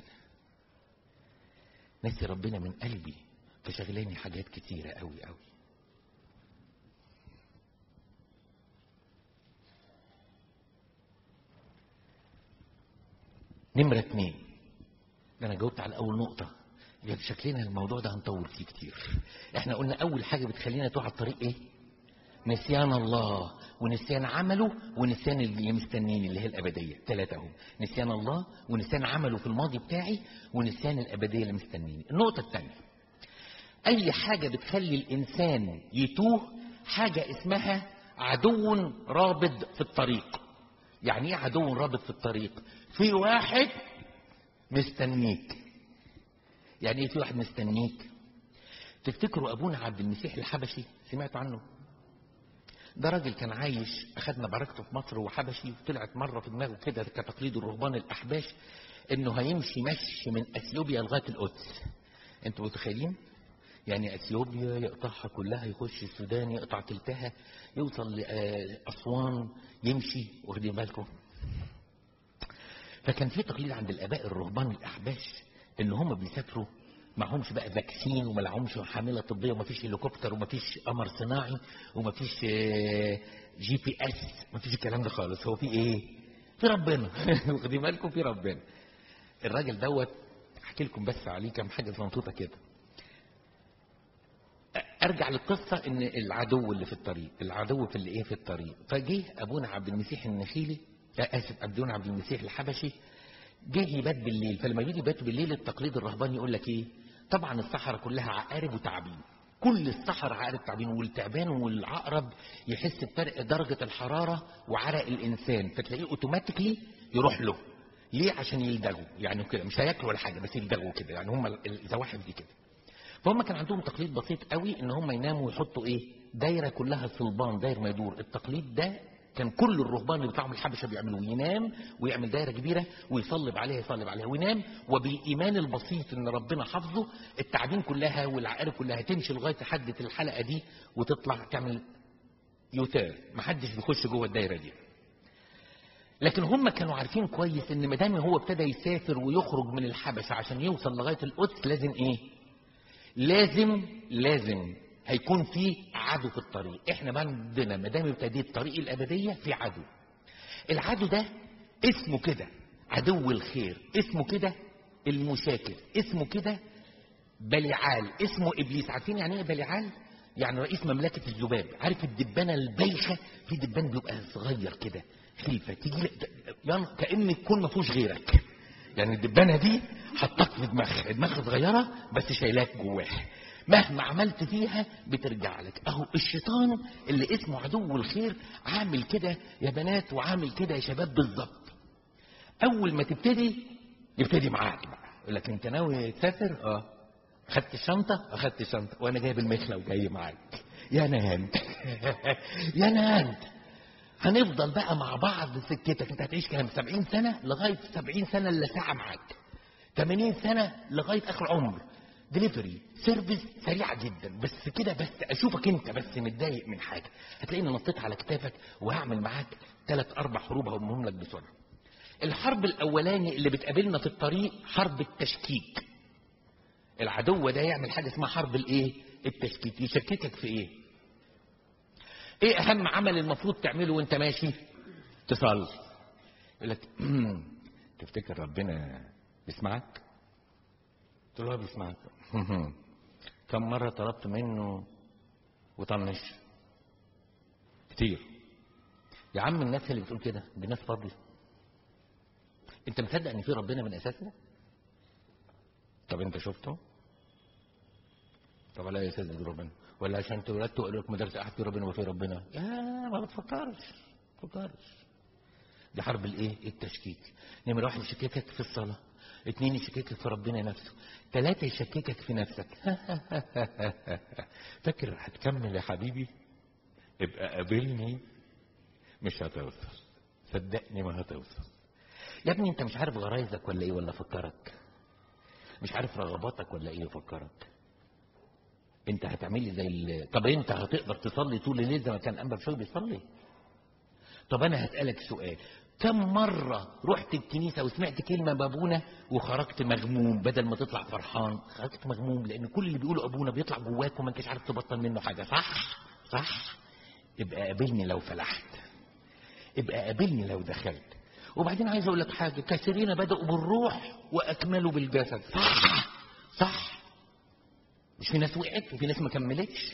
ناسي ربنا من قلبي فشغلاني حاجات كتيره قوي قوي نمرة اتنين ده انا جاوبت على اول نقطة يعني شكلنا الموضوع ده هنطول فيه كتير احنا قلنا اول حاجة بتخلينا تقع على الطريق ايه نسيان الله ونسيان عمله ونسيان اللي مستنين اللي هي الابدية ثلاثة اهم نسيان الله ونسيان عمله في الماضي بتاعي ونسيان الابدية اللي مستنيني النقطة الثانية اي حاجة بتخلي الانسان يتوه حاجة اسمها عدو رابض في الطريق يعني ايه عدو رابط في الطريق في واحد مستنيك يعني ايه في واحد مستنيك تفتكروا ابونا عبد المسيح الحبشي سمعتوا عنه ده راجل كان عايش اخدنا بركته في مصر وحبشي وطلعت مره في دماغه كده كتقليد الرهبان الاحباش انه هيمشي مشي من اثيوبيا لغايه القدس انتوا متخيلين يعني اثيوبيا يقطعها كلها يخش السودان يقطع تلتها يوصل لاسوان يمشي واخدين بالكم فكان في تقليد عند الاباء الرهبان الاحباش ان هم بيسافروا معهمش بقى فاكسين وما لهمش حامله طبيه وما فيش هليكوبتر وما فيش قمر صناعي وما فيش جي بي اس ما فيش الكلام ده خالص هو في ايه في ربنا واخدين بالكم في ربنا الراجل دوت احكي لكم بس عليه كام حاجه صنطوطه كده ارجع للقصه ان العدو اللي في الطريق العدو في اللي ايه في الطريق فجه ابونا عبد المسيح النخيلي اسف ابونا عبد المسيح الحبشي جه يبات بالليل فلما يجي يبات بالليل التقليد الرهباني يقول لك ايه طبعا الصحراء كلها عقارب وتعابين كل الصحراء عقارب تعابين والتعبان والعقرب يحس بفرق درجة الحرارة وعرق الإنسان فتلاقيه اوتوماتيكلي يروح له ليه عشان يلدغوا يعني كده مش هياكلوا ولا حاجة بس يلدغوا كده يعني هم الزواحف دي كده فهم كان عندهم تقليد بسيط قوي ان هم يناموا ويحطوا ايه دايره كلها صلبان داير ما يدور التقليد ده كان كل الرهبان اللي بتاعهم الحبشه بيعملوه ينام ويعمل دايره كبيره ويصلب عليها يصلب عليها وينام وبالايمان البسيط ان ربنا حافظه التعابين كلها والعقارب كلها تمشي لغايه حدة الحلقه دي وتطلع تعمل يوتير محدش بيخش جوه الدايره دي لكن هم كانوا عارفين كويس ان ما دام هو ابتدى يسافر ويخرج من الحبشه عشان يوصل لغايه القدس لازم ايه لازم لازم هيكون في عدو في الطريق احنا بقى عندنا ما دام ابتديت طريق الابديه في عدو العدو ده اسمه كده عدو الخير اسمه كده المشاكل اسمه كده بليعال اسمه ابليس عارفين يعني ايه بليعال يعني رئيس مملكه الذباب عارف الدبانه البايخه في دبان بيبقى صغير كده خلفه تيجي يعني كان يكون ما فيهوش غيرك يعني الدبانه دي حطك في دماغها دماغها صغيره بس شايلاك جواها مهما عملت فيها بترجع لك اهو الشيطان اللي اسمه عدو الخير عامل كده يا بنات وعامل كده يا شباب بالظبط اول ما تبتدي يبتدي معاك بقى يقول لك انت ناوي تسافر اه اخدت الشنطه اخدت الشنطه وانا جايب المخله وجاي معاك يا نهانت يا نهانت هنفضل بقى مع بعض سكتك انت هتعيش كام 70 سنه لغايه 70 سنه الا ساعه معاك 80 سنه لغايه اخر عمر دليفري سيرفيس سريعه جدا بس كده بس اشوفك انت بس متضايق من حاجه هتلاقيني نطيت على كتافك وهعمل معاك ثلاث اربع حروب هقومهم لك بسرعه الحرب الاولاني اللي بتقابلنا في الطريق حرب التشكيك العدو ده يعمل حاجه اسمها حرب الايه التشكيك يشككك في ايه ايه اهم عمل المفروض تعمله وانت ماشي تصلي يقول لك تفتكر ربنا بيسمعك قلت له بيسمعك كم مرة طلبت منه وطنش كتير يا عم الناس اللي بتقول كده دي ناس فاضية انت مصدق ان في ربنا من اساسه طب انت شفته طب لا يا استاذ ربنا ولا عشان اتولدت وقالوا لك مدرسة احد في ربنا وفي ربنا يا ما بتفكرش بتفكرش دي حرب الايه التشكيك نمرة واحد يشككك في الصلاة اتنين يشككك في ربنا نفسه تلاتة يشككك في نفسك فاكر هتكمل يا حبيبي ابقى قابلني مش هتوصل صدقني ما هتوصل يا ابني انت مش عارف غرايزك ولا ايه ولا فكرك مش عارف رغباتك ولا ايه يفكرك انت هتعمل لي زي ال... طب انت هتقدر تصلي طول الليل زي ما كان انبا بشوي بيصلي طب انا هسالك سؤال كم مرة رحت الكنيسة وسمعت كلمة بابونا وخرجت مغموم بدل ما تطلع فرحان خرجت مغموم لأن كل اللي بيقوله أبونا بيطلع جواك وما انتش عارف تبطل منه حاجة صح؟ صح؟ ابقى قابلني لو فلحت ابقى قابلني لو دخلت وبعدين عايز أقول لك حاجة كثيرين بدأوا بالروح وأكملوا بالجسد صح صح مش في ناس وقعت وفي ناس ما كملتش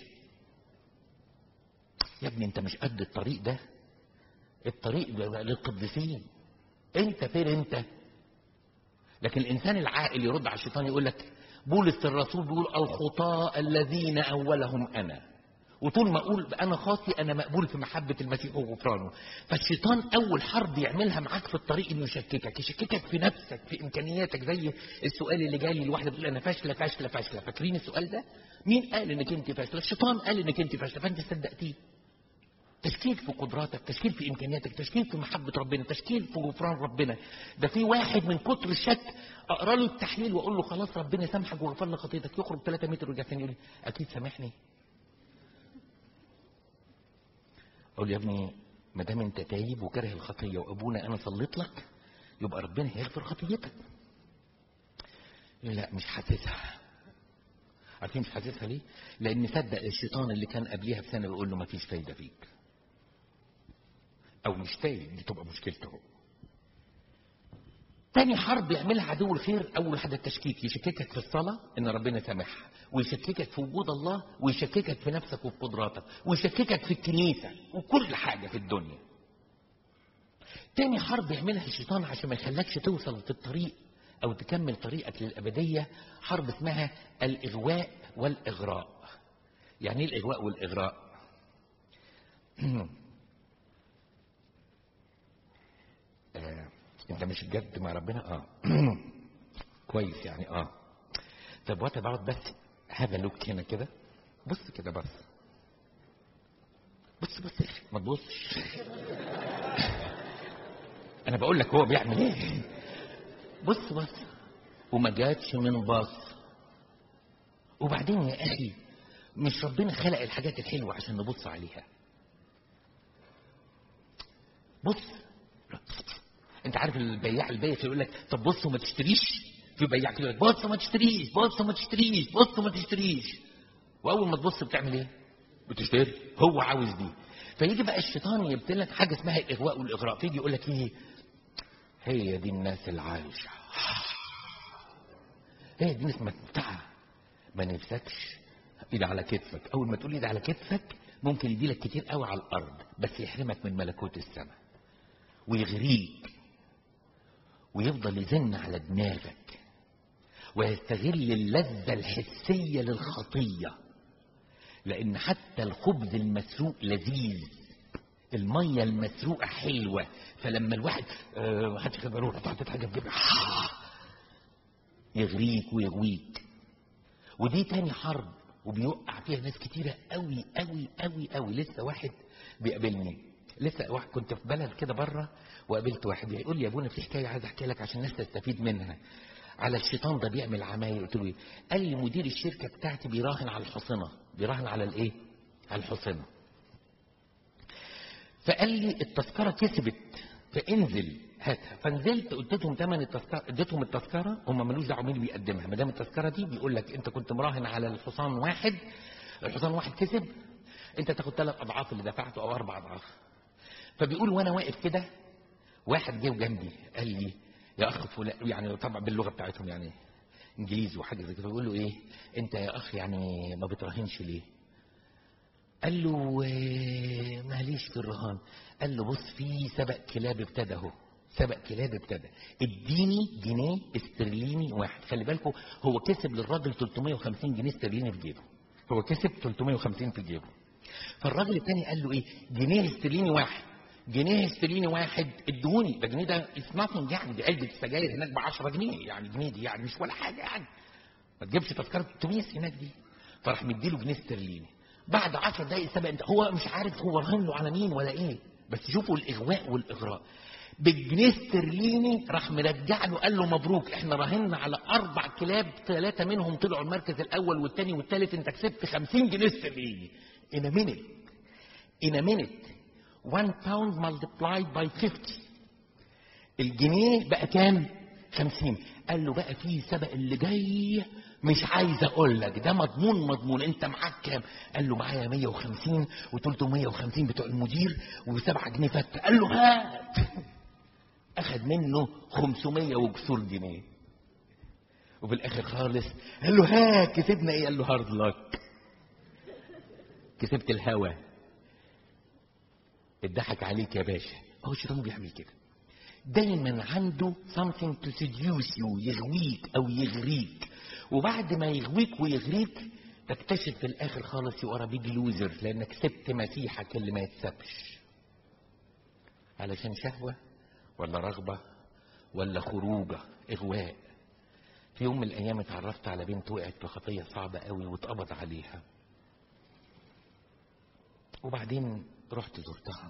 يا ابني انت مش قد الطريق ده الطريق للقديسين انت فين انت لكن الانسان العاقل يرد على الشيطان يقول لك بولس الرسول بيقول الخطاة الذين اولهم انا وطول ما اقول انا خاطي انا مقبول في محبه المسيح وغفرانه فالشيطان اول حرب يعملها معاك في الطريق انه يشككك يشككك في نفسك في امكانياتك زي السؤال اللي جالي الواحده بتقول انا فاشله فاشله فاشله فاكرين السؤال ده مين قال انك انت فاشله الشيطان قال انك انت فاشله فانت صدقتيه تشكيك في قدراتك تشكيك في امكانياتك تشكيك في محبه ربنا تشكيك في غفران ربنا ده في واحد من كتر الشك اقرا له التحليل واقول له خلاص ربنا يسامحك ويغفر لك خطيتك يخرج 3 متر ويرجع تاني يقول لي اكيد سامحني اقول يا ابني ما دام انت تايب وكاره الخطيه وابونا انا صليت لك يبقى ربنا هيغفر خطيتك لا مش حاسسها عارفين مش حاسسها ليه؟ لأن صدق الشيطان اللي كان قبليها بسنة بيقول له مفيش فايدة فيك. أو مش فايد دي تبقى مشكلته هو. تاني حرب يعملها عدو الخير أول حاجة التشكيك يشككك في الصلاة إن ربنا سامحها ويشككك في وجود الله ويشككك في نفسك وفي قدراتك ويشككك في الكنيسة وكل حاجة في الدنيا. تاني حرب يعملها الشيطان عشان ما يخلكش توصل في الطريق أو تكمل طريقك للأبدية حرب اسمها الإغواء والإغراء يعني إيه الإغواء والإغراء آه. أنت مش جد مع ربنا آه كويس يعني آه طب وات اباوت بس هذا لوك هنا كده بص كده بس بص بص يا أخي، ما تبصش انا بقول لك هو بيعمل ايه بص بص وما جاتش من باص وبعدين يا اخي مش ربنا خلق الحاجات الحلوه عشان نبص عليها بص انت عارف البياع البايخ يقول لك طب بص وما تشتريش في بياع كده يقول لك بص وما تشتريش بص وما تشتريش بص وما تشتريش واول ما تبص بتعمل ايه بتشتري هو عاوز دي فيجي بقى الشيطان يبتلك حاجه اسمها الاغواء والاغراء فيجي يقول لك ايه هي دي الناس العايشه هي دي الناس متمتعه ما نفسكش ايد على كتفك اول ما تقول ايد على كتفك ممكن يديلك كتير قوي على الارض بس يحرمك من ملكوت السماء ويغريك ويفضل يزن على دماغك ويستغل اللذة الحسية للخطية لأن حتى الخبز المسروق لذيذ المية المسروقة حلوة فلما الواحد آه محدش خد باله حطيت حاجة في جيبي آه، يغريك ويغويك ودي تاني حرب وبيوقع فيها ناس كتيرة قوي قوي قوي قوي لسه واحد بيقابلني لسه واحد كنت في بلد كده بره وقابلت واحد يقول لي يا ابونا في حكايه عايز احكي لك عشان الناس تستفيد منها على الشيطان ده بيعمل عمايل قلت له ايه قال لي مدير الشركه بتاعتي بيراهن على الحصنه بيراهن على الايه على الحصنه فقال لي التذكره كسبت فانزل هاتها فنزلت قلت لهم ثمن التذكره اديتهم التذكره هم ملوش دعوه مين اللي بيقدمها ما دام التذكره دي بيقول لك انت كنت مراهن على الحصان واحد الحصان واحد كسب انت تاخد ثلاث اضعاف اللي دفعته او اربع اضعاف فبيقول وانا واقف كده واحد جه جنبي قال لي يا اخ فلان يعني طبعا باللغه بتاعتهم يعني انجليزي وحاجه زي كده بيقول له ايه انت يا اخ يعني ما بتراهنش ليه قال له آه، معلش في الرهان قال له بص في سبق كلاب ابتدى اهو سبق كلاب ابتدى اديني جنيه استرليني واحد خلي بالكم هو كسب للراجل 350 جنيه استرليني في جيبه هو كسب 350 في جيبه فالراجل التاني قال له ايه جنيه استرليني واحد جنيه استرليني واحد ادوني ده جنيه ده اتس ناثينج يعني دي علبه السجاير هناك ب 10 جنيه يعني جنيه دي يعني مش ولا حاجه يعني ما تجيبش تذكره اتوبيس هناك دي فراح مديله جنيه استرليني بعد 10 دقايق سبق انت هو مش عارف هو راهن له على مين ولا ايه بس شوفوا الاغواء والاغراء بالجنيه استرليني راح مرجع له قال له مبروك احنا راهنا على اربع كلاب ثلاثه منهم طلعوا المركز الاول والثاني والثالث انت كسبت 50 جنيه استرليني in a minute in a minute one pound multiplied by 50 الجنيه بقى كام 50 قال له بقى في سبق اللي جاي مش عايز اقول لك ده مضمون مضمون انت معاك كام قال له معايا 150 و350 بتوع المدير و7 جنيه فك قال له هات اخد منه 500 وكسور جنيه وفي الاخر خالص قال له ها كسبنا ايه قال له هارد لك كسبت الهوا اتضحك عليك يا باشا هو الشيطان بيعمل كده دايما عنده something to seduce you يغويك او يغريك وبعد ما يغويك ويغريك تكتشف في الاخر خالص يو ار بيج لوزر لانك سبت مسيحك اللي ما يتسابش علشان شهوه ولا رغبه ولا خروجه اغواء في يوم من الايام اتعرفت على بنت وقعت في خطيه صعبه قوي واتقبض عليها وبعدين رحت زرتها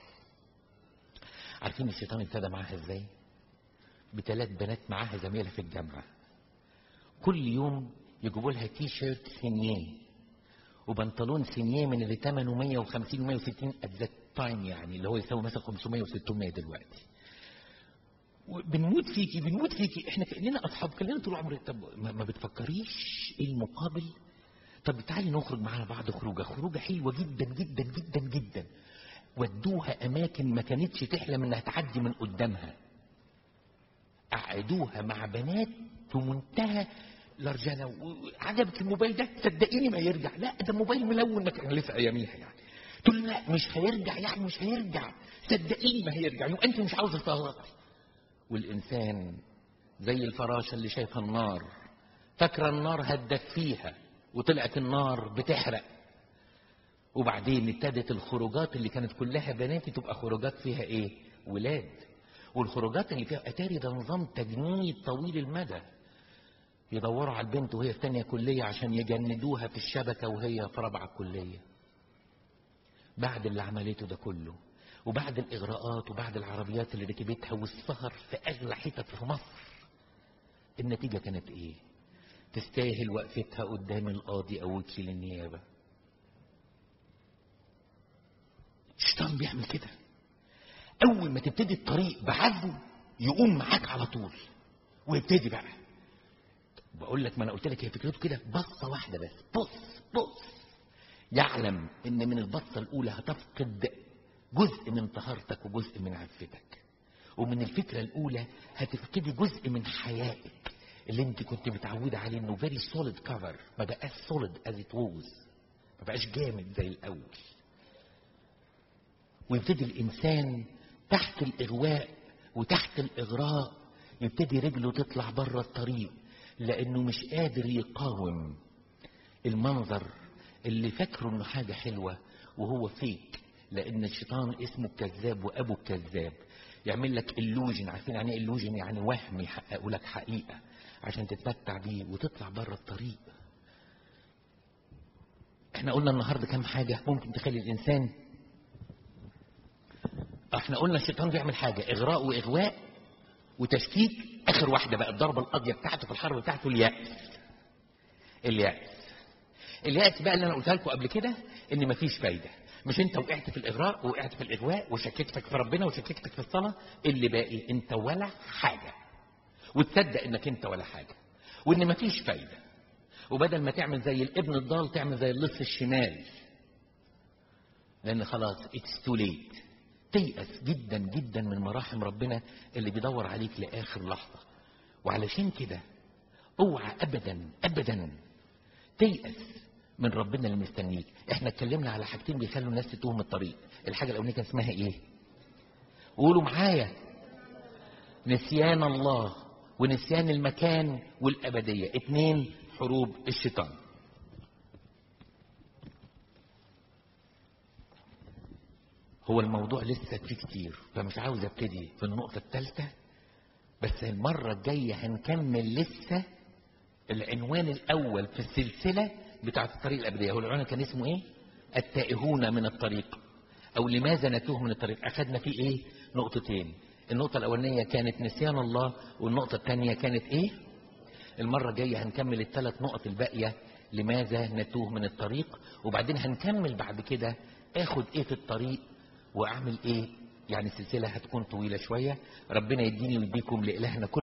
عارفين الشيطان ابتدى معاها ازاي بثلاث بنات معاها زميلة في الجامعة كل يوم يجيبوا لها تي شيرت سينيه وبنطلون سينيه من اللي ثمنه 150 160 ات ذات تايم يعني اللي هو يساوي مثلا 500 و600 دلوقتي بنموت فيكي بنموت فيكي احنا كاننا اصحاب كلنا طول عمرنا طب ما, ما بتفكريش ايه المقابل طب تعالي نخرج معانا بعض خروجه خروجه حلوه جدا جدا جدا جدا ودوها اماكن ما كانتش تحلم انها تعدي من قدامها قعدوها مع بنات في منتهى الارجله عجبك الموبايل ده صدقيني ما يرجع لا ده موبايل ملون ما كان لسه اياميها يعني تقول لا مش هيرجع يعني مش هيرجع صدقيني ما هيرجع يبقى انت مش عاوزه تغلطي والإنسان زي الفراشة اللي شايفة النار فاكرة النار هدت فيها وطلعت النار بتحرق وبعدين ابتدت الخروجات اللي كانت كلها بناتي تبقى خروجات فيها ايه ولاد والخروجات اللي فيها اتاري ده نظام تجنيد طويل المدى يدوروا على البنت وهي في تانية كلية عشان يجندوها في الشبكة وهي في رابعة كلية بعد اللي عملته ده كله وبعد الإغراءات وبعد العربيات اللي ركبتها والسهر في أغلى حتت في مصر النتيجة كانت إيه؟ تستاهل وقفتها قدام القاضي أو وكيل النيابة الشيطان بيعمل كده أول ما تبتدي الطريق بعزم يقوم معاك على طول ويبتدي بقى بقول لك ما انا قلت لك هي فكرته كده بصه واحده بس بص بص يعلم ان من البصه الاولى هتفقد جزء من طهارتك وجزء من عفتك ومن الفكرة الأولى هتفقدي جزء من حيائك اللي انت كنت متعودة عليه انه very solid cover ما بقاش solid as it was ما بقاش جامد زي الأول ويبتدي الإنسان تحت الإغواء وتحت الإغراء يبتدي رجله تطلع بره الطريق لأنه مش قادر يقاوم المنظر اللي فاكره انه حاجة حلوة وهو فيك لان الشيطان اسمه الكذاب وابو الكذاب يعمل لك اللوجن عارفين يعني ايه اللوجن يعني وهم يحققوا لك حقيقه عشان تتمتع بيه وتطلع بره الطريق احنا قلنا النهارده كام حاجه ممكن تخلي الانسان احنا قلنا الشيطان بيعمل حاجه اغراء واغواء وتشكيك اخر واحده بقى الضربه القاضيه بتاعته في الحرب بتاعته الياس الياس الياس بقى اللي انا قلتها لكم قبل كده ان مفيش فايده مش انت وقعت في الاغراء ووقعت في الاغواء وشككتك في ربنا وشككتك في الصلاه اللي باقي انت ولا حاجه وتصدق انك انت ولا حاجه وان مفيش فايده وبدل ما تعمل زي الابن الضال تعمل زي اللص الشمال لان خلاص اتس تو ليت تيأس جدا جدا من مراحم ربنا اللي بيدور عليك لاخر لحظه وعلشان كده اوعى ابدا ابدا تيأس من ربنا اللي مستنيك احنا اتكلمنا على حاجتين بيخلوا الناس تتوه من الطريق الحاجه الاولانيه كان اسمها ايه قولوا معايا نسيان الله ونسيان المكان والابديه اتنين حروب الشيطان هو الموضوع لسه فيه كتير فمش عاوز ابتدي في النقطه الثالثه بس المره الجايه هنكمل لسه العنوان الاول في السلسله بتاعة الطريق الأبدية هو العنوان كان اسمه إيه؟ التائهون من الطريق أو لماذا نتوه من الطريق أخذنا فيه إيه؟ نقطتين النقطة الأولانية كانت نسيان الله والنقطة الثانية كانت إيه؟ المرة الجاية هنكمل الثلاث نقط الباقية لماذا نتوه من الطريق وبعدين هنكمل بعد كده اخد ايه في الطريق واعمل ايه يعني السلسلة هتكون طويلة شوية ربنا يديني ويديكم لإلهنا كل